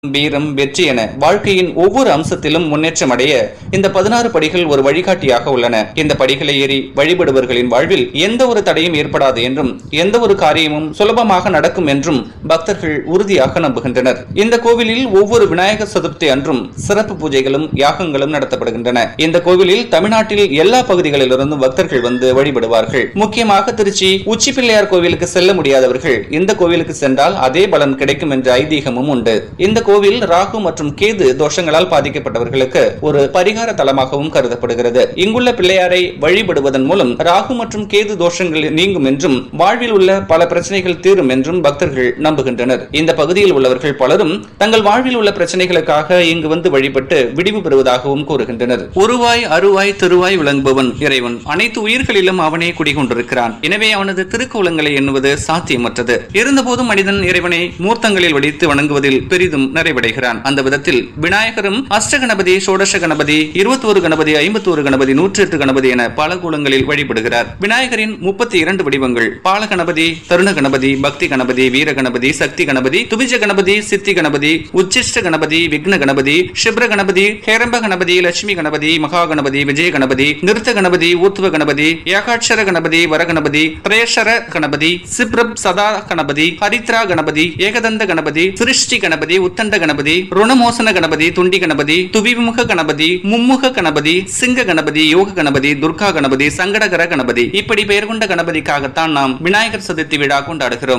வீரம் வெற்றி என வாழ்க்கையின் ஒவ்வொரு அம்சத்திலும் முன்னேற்றம் அடைய இந்த பதினாறு படிகள் ஒரு வழிகாட்டியாக உள்ளன இந்த படிகளை ஏறி வழிபடுபவர்களின் வாழ்வில் எந்த ஒரு தடையும் ஏற்படாது என்றும் எந்த ஒரு காரியமும் சுலபமாக நடக்கும் என்றும் பக்தர்கள் உறுதியாக நம்புகின்றனர் இந்த கோவிலில் ஒவ்வொரு விநாயகர் சதுர்த்தி அன்றும் சிறப்பு பூஜைகளும் யாகங்களும் நடத்தப்படுகின்றன இந்த கோவிலில் தமிழ்நாட்டில் எல்லா பகுதிகளிலிருந்தும் பக்தர்கள் வந்து வழிபடுவார்கள் முக்கியமாக திருச்சி உச்சி பிள்ளையார் கோவிலுக்கு செல்ல முடியாதவர்கள் இந்த கோவிலுக்கு சென்றால் அதே பலன் கிடைக்கும் என்ற ஐதீகமும் உண்டு இந்த கோவில் ராகு மற்றும் கேது தோஷங்களால் பாதிக்கப்பட்டவர்களுக்கு ஒரு பரிகார தலமாகவும் கருதப்படுகிறது இங்குள்ள பிள்ளையாரை வழிபடுவதன் மூலம் ராகு மற்றும் கேது தோஷங்கள் நீங்கும் என்றும் வாழ்வில் உள்ள பல பிரச்சனைகள் தீரும் என்றும் பக்தர்கள் நம்புகின்றனர் இந்த பகுதியில் உள்ளவர்கள் பலரும் தங்கள் வாழ்வில் உள்ள பிரச்சனைகளுக்காக இங்கு வந்து வழிபட்டு விடிவு பெறுவதாகவும் கூறுகின்றனர் உருவாய் அருவாய் திருவாய் விளங்குபவன் இறைவன் அனைத்து உயிர்களிலும் அவனே குடிகொண்டிருக்கிறான் எனவே அவனது திருக்கோலங்களை எண்ணுவது சாத்தியமற்றது இருந்தபோதும் மனிதன் இறைவனை மூர்த்தங்களில் வடித்து வணங்குவதில் பெரிதும் நிறைவடைகிறான் அந்த விதத்தில் விநாயகரும் அஷ்ட கணபதி சோடச கணபதி இருபத்தோரு கணபதி ஐம்பத்தோரு கணபதி நூற்றி எட்டு கணபதி என பல கூலங்களில் வழிபடுகிறார் விநாயகரின் முப்பத்தி இரண்டு வடிவங்கள் பால கணபதி தருண கணபதி பக்தி கணபதி வீர கணபதி சக்தி கணபதி துபிஜ கணபதி சித்தி கணபதி உச்சிஷ்ட கணபதி விக்ன கணபதி சிப்ர கணபதி ஹேரம்ப கணபதி லட்சுமி கணபதி மகா கணபதி விஜய கணபதி நிறுத்த கணபதி ஊத்துவ கணபதி ஏகாட்சர கணபதி வரகணபதி பிரேஷர கணபதி சிப்ரப் சதா கணபதி ஹரித்ரா கணபதி ஏகதந்த கணபதி சிருஷ்டி கணபதி உத்தண்ட கணபதி ருணமோசன கணபதி துண்டி கணபதி துவிமுக கணபதி மும்முக கணபதி சிங்க கணபதி யோக கணபதி துர்கா கணபதி சங்கடகர கணபதி இப்படி பெயர் கொண்ட கணபதிக்காகத்தான் நாம் விநாயகர் சதுர்த்தி விழா கொண்டாடுகிறோம்